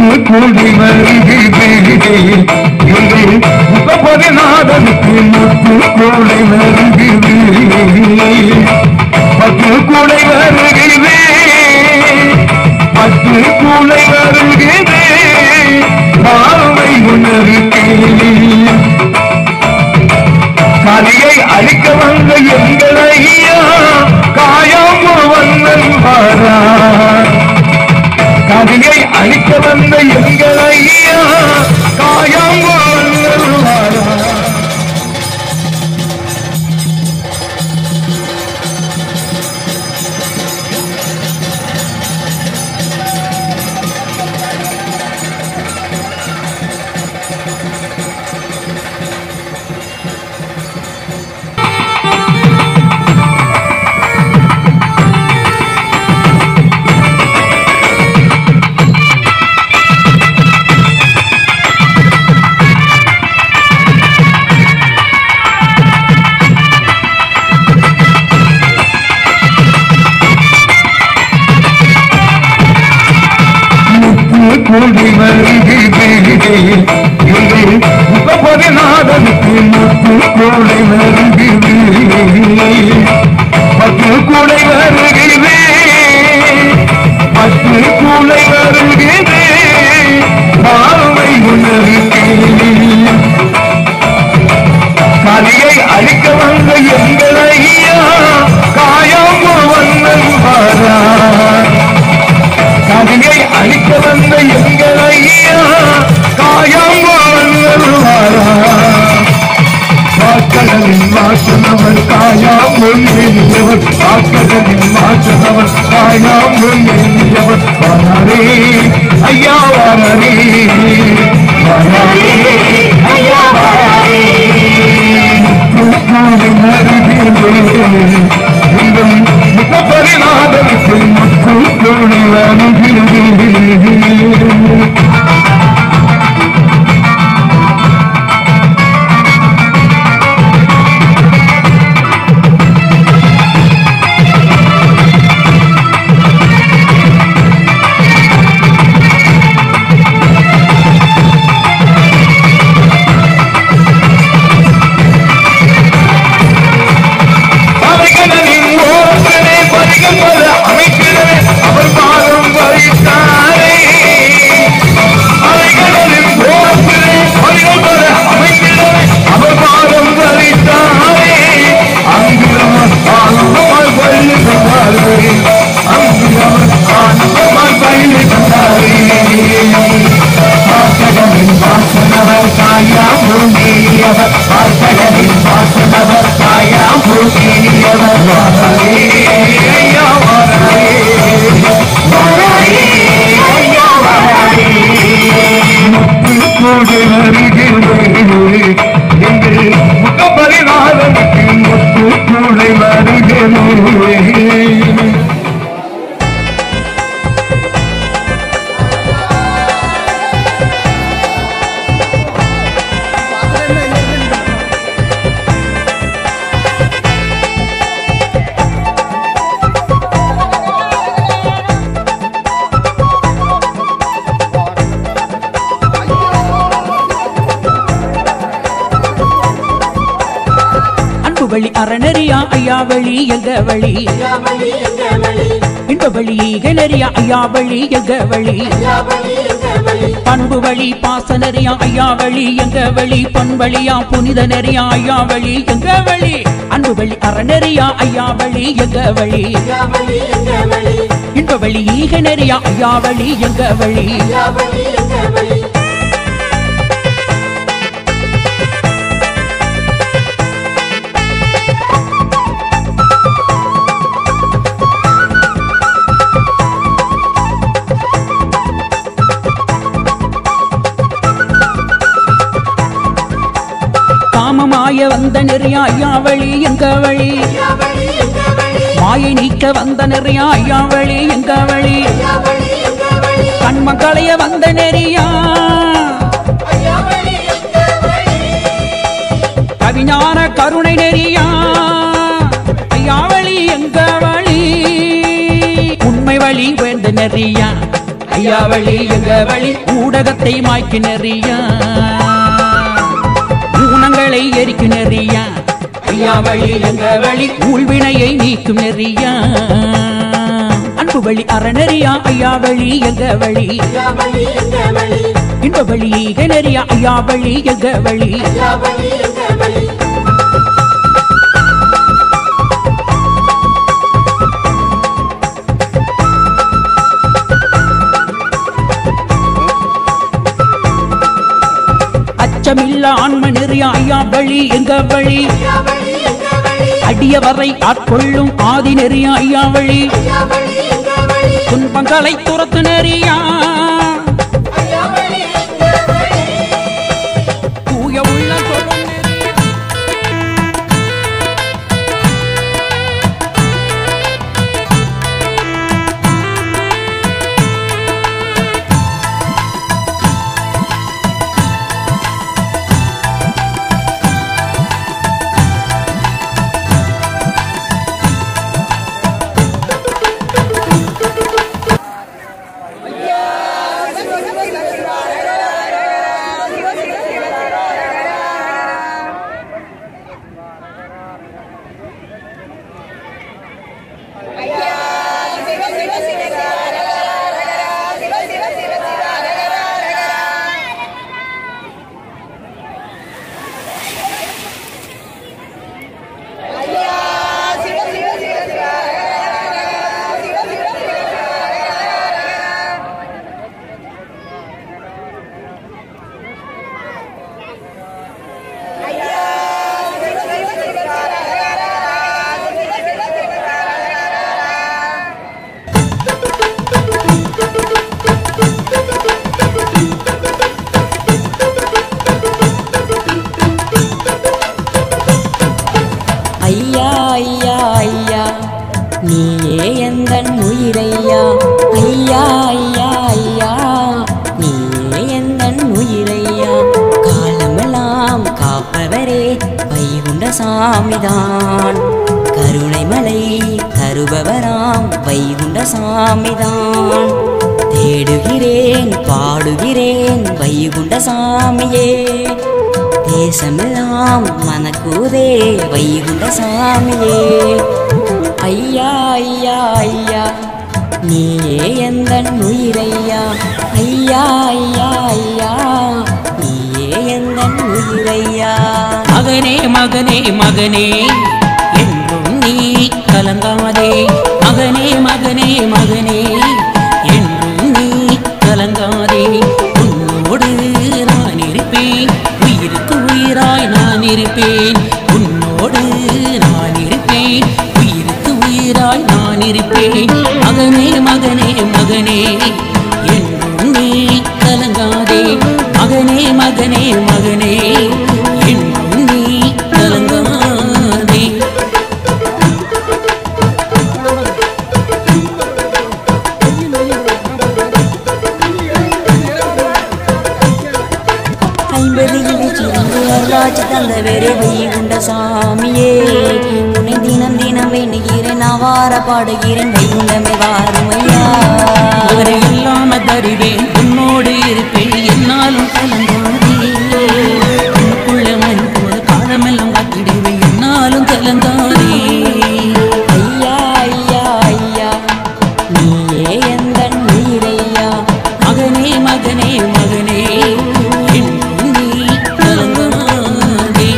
கூடி வருகிறே எங்கள் முகப்பதிநாதனுக்கு முத்து கூடி வருகிறே பத்து கூடை வருகிறே பத்து கூடை வருகிறே பார்வை உணர்கிறேன் கலியை அழிக்க வந்த எங்கள் ஐயா காயாம வந்தன் வாரா கலியை அழிக்க வந்த எங்கள் ஐயா காயாம வந்தன் வாரா முத்து கூடி வருகிறேன் எங்கள் முகப்பதிநாதனுக்கு முத்து கூடி வருகிறேன் பத்து கூடை வருகிறேன் பத்து கூடை வருகிறேன் பார்வை உணர்கிறேன் கலியை அழிக்க வந்த எங்கள் ஐயா காயாம வந்தன் வாரா கலியை அழிக்க வந்த எங்கள் ஐயா காயாம வந்தன் வாரா வாக்கடலின் வாசனவர் காயாம் முன்னேறியவர் வாக்கடலின் வாசனவர் காயாம் முன்னேறியவர் வாரே ஐயா வாரே வாரே ஐயா வாரே முகப்பரிநாதனுக்கு மக்கள் கோடி அணுகிறது பரிகடலின் ஓரத்திலே பரிகள் பல அமைக்கிறவே அவர் பாதம் வகித்தாரே பரிகடலின் ஓரத்திலே பரிகள் பல அமைக்கிறவே அவர் பாதம் வகித்தாரே அங்கு அவர் ஆனந்தமாய் பள்ளி கொண்டாரே அங்கு அவர் ஆனந்தமாய் பள்ளி கொண்டாரே பார்க்கடலின் வாசனவர் சாயா பூமியவர் பார்க்கடலின் வாசனவர் சாயா பூமியவர் வாரே ஐயா வாரே வாரே ஐயா வாரே முத்துக்கூடு வருகிறே எங்கள் முகப்பரிநாதனுக்கு முத்துக்கூடை வருகிறே அன்பு வழி அறநெறியா ஐயா வழி எங்க வழி இன்ப வழி ஈகனறியா ஐயா வழி எங்க வழி பண்பு வழி பாசனறியா ஐயா வழி எங்க வழி பொன்வழியா புனித நெறியா ஐயா வழி எங்க வழி அன்பு வழி அறநெறியா ஐயா வழி எங்க வழி இன்ப வழி ஈகனறியா ஐயா வழி எங்க வழி காமமாய வந்த நெறியா ஐயா வழி எங்க வழி மாயை நீக்க வந்த நெறியா ஐயா வழி எங்க வழி கண்மக்களைய வந்த நெறியா கவிஞான கருணை நெறியா ஐயா வழி எங்க வழி உண்மை வழி வேந்த நெறியா ஐயா வழி எங்க வழி ஊடகத்தை மாய்க்கு நெறியா ஊனங்களை எரிக்கு நெறியா ஐயா வழி எங்க வழி ஊழ்வினையை நீக்கும் நெறியா அன்பு வழி அறநெறியா ஐயா வழி எங்க வழி இன்ப வழி ஈக நெறியா ஐயா வழி எங்க வழி அச்சமில்ல ஆன்ம நெறியா ஐயா வழி எங்க வழி அடியவரை ஆட்கொள்ளும் ஆதி நெறியா ஐயா வழி துன்பங்களை துரத்து நெறியா தூய உள்ள தொழும் நெறியா. ஐயா ஐயா ஐயா நீயே எந்தன் உயிரையா ஐயா ஐயா ஐயா நீயே எந்தன் உயிரையா காலமெல்லாம் காப்பவரே வைகுண்ட சாமிதான் கருணை மலை தருபவராம் வைகுண்ட சாமிதான் தேடுகிறேன் பாடுகிறேன் வைகுண்ட சாமியே தேசமெல்லாம் மனக்கூதே வைகுண்ட சாமியே ஐயா ஐயா ஐயா நீயே எந்தன் உயிரையா ஐயா ஐயா ஐயா நீயே எந்தன் உயிரையா மகனே மகனே மகனே என்றும் நீ கலங்காதே மகனே மகனே மகனே என்றும் நீ கலங்காதே உன்னோடு நான் இருப்பேன் உயிருக்கு உயிராய் நான் இருப்பேன் உன்னோடு நான் இருப்பேன் உயிருக்கு உயிராய் நான் இருப்பேன் மகனே மகனே மகனே என்றும் நீ கலங்காதே மகனே மகனே மகனே என்றும் நீ கலங்காதே ஐம்பது இழிச்சிருந்து அருளாட்சி தந்த வேறே வைகுண்ட சாமியே உன்னை தினம் தினம் வேண்டுகிறேன் அவார பாடுகிறேன் வைகுண்டமே வாருமையா அவரை இல்லாம தருவேன் உன்னோடு இருப்பேன் என்னாலும் கலங்காதே உனக்குள்ள மண் போது காலமெல்லாம் காத்திடுவேன் என்னாலும் கலங்காதே ஐயா ஐயா ஐயா நீயே எந்தன் உயிரையா மகனே மகனே மகனே என்றும் நீ கலங்காதே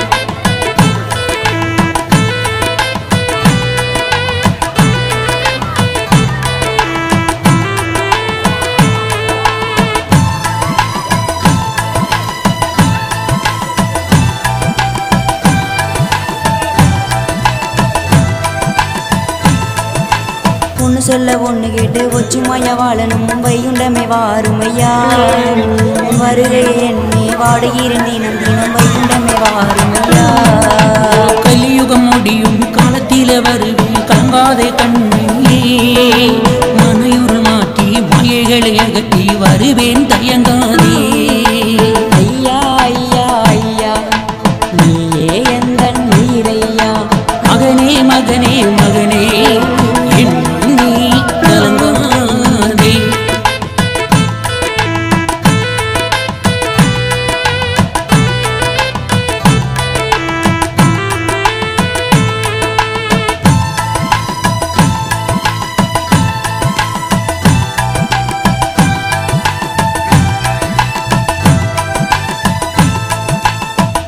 ஒன்று சொல்ல ஒன்று கேட்டு ஒச்சுமையா வாழணும் வைகுண்டமே வாருமையா உன் வருகையை எண்ணி வாடுகிறேன் தினம் தினம் வைகுண்டமே வாருமையா கலியுகம் முடியும் காலத்தில வருவேன் கலங்காதே கண்ணே மனையுரு மாற்றி மாயைகளை அகற்றி வருவேன் தயங்காதே ஐயா ஐயா ஐயா நீயே எந்தன் உயிரையா மகனே மகனே மகனே என்றும் நீ கலங்காதே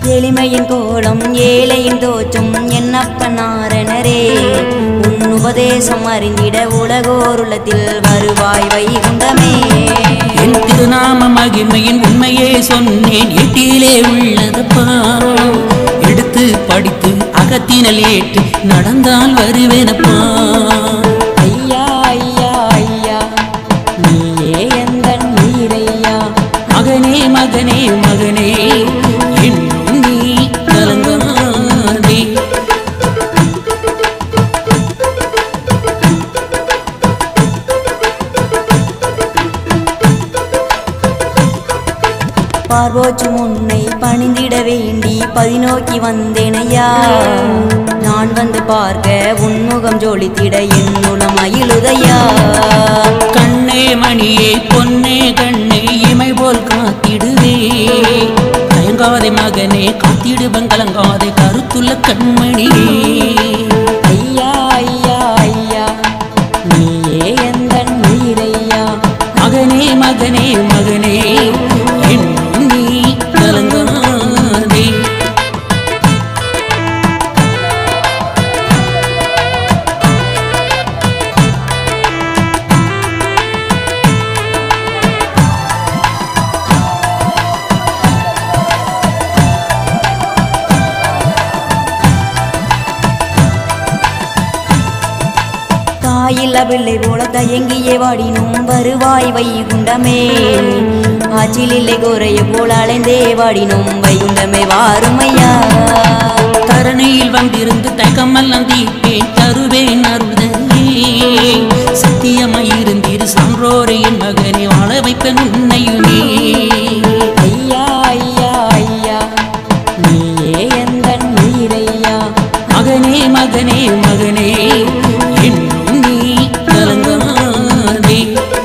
எளிமையின் கோலம் ஏழையின் தோற்றும் என்னப்ப நாரணரே உன் உபதேசம் அறிந்திட உலகோருளத்தில் வருவாய் வைகுண்டமே என் திருநாம மகிமையின் உண்மையே சொன்னேன் எட்டியிலே உள்ளதப்பா எடுத்து படித்து அகத்தினல் ஏற்று நடந்தால் வருவேனப்பா ஐயா ஐயா ஐயா நீயே எந்தன் நீரையா மகனே மகனே மகனே என்னும் நீ கலங்காதே பார்வோச்சு முன்னை பணிந்திட வேண்டி பதினோக்கி வந்தேனையா நான் வந்து பார்க்க உன்முகம் ஜோலித்திட என்னுளம் அயிலுதையா கண்ணே மணியே பொன்னே கண்ணே இமை போல் காத்திடுவே தயங்காதே மகனே காத்திடுவன் கலங்காதே கருத்துள்ள கண்மணியே ஐயா ஐயா ஐயா நீயே எந்தன் நீரையா மகனே மகனே மகனே என்னும் நீ கலங்காதே தாயில்ல பிள்ளை போல தயங்கியே வாடினும் வருவாய் வைகுண்டமே ஆச்சில் இல்லை குறைய போல அலைந்தே வாடினும் வைகுண்டமே வாருமையா தரணியில் வந்திருந்து தயக்கமெல்லாம் தீர்ப்பேன் தருவேன் அருள்தே சத்தியமாயிருந்தீர் சான்றோரை என் மகனை வாழ வைப்பேன் உன்னையுமே ஐயா ஐயா ஐயா நீயே எந்தன் நீரையா மகனே மகனே மகனே என்னும் நீ கலங்காதே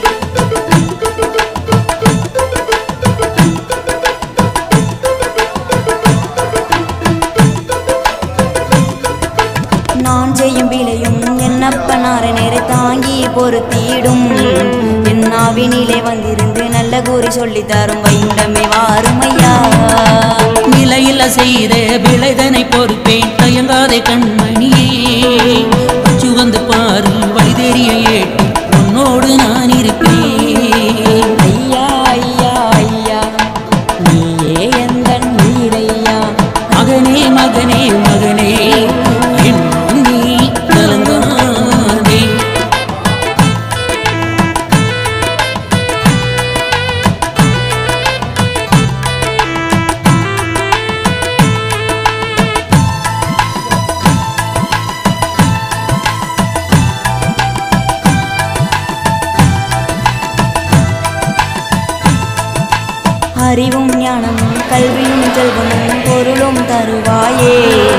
நான் செய்யும் விளையும் என்னப்பனார நேரை தாங்கி பொறுத்திடும் என் நாவினிலே வந்திருந்து நல்ல கூறி சொல்லித் தரும் வைகுண்டமே வாருமையா நிலையில செய்த விளைதனை பொறுப்பேன் தயங்காதே கண்மணியே அச்சு வந்து பாரு வழி தெரிய ஏட்டு உன்னோடு நான் இருப்பேன் ஐயா ஐயா ஐயா நீயே எந்தன் நீரையா மகனே மகனே மகனே என்னும் நீ கலங்காதே அறிவும் ஞானமும் கல்வியும் செல்வமும் பொருளும் தருவாயே